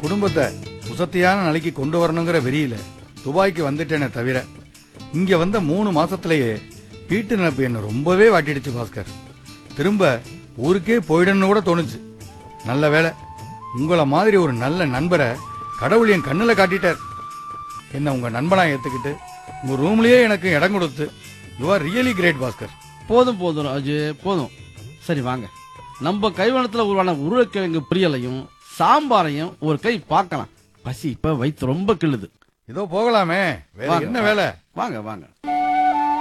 குடும்பத்தை உசத்தியான நிலைக்கு கொண்டு வரணுங்கிற வெறியில துபாய்க்கு வந்துட்டேனே தவிர இங்க வந்த மூணு மாசத்திலேயே வீட்டு நினைப்பு என்ன ரொம்பவே வாட்டிடுச்சு பாஸ்கர் திரும்ப ஊருக்கே போயிடணும்னு கூட தோணுச்சு நல்ல வேலை உங்களை மாதிரி ஒரு நல்ல நண்பரை கடவுள் என் கண்ணுல காட்டிட்டார் என்ன உங்க நண்பனா ஏத்துக்கிட்டு உங்க ரூம்லயே எனக்கு இடம் கொடுத்து you are really great Bhaskar போதும் போதும் ராஜு போதும் சரி வாங்க நம்ம கைவனத்துல உருவான உருளைக்கிழங்கு பிரியலையும் சாம்பாரையும் ஒரு கை பார்க்கலாம் பசி இப்ப வயிற்று ரொம்ப கிள்ளுது இதோ போகலாமே வேற வாங்க, என்ன வேலை வாங்க வாங்க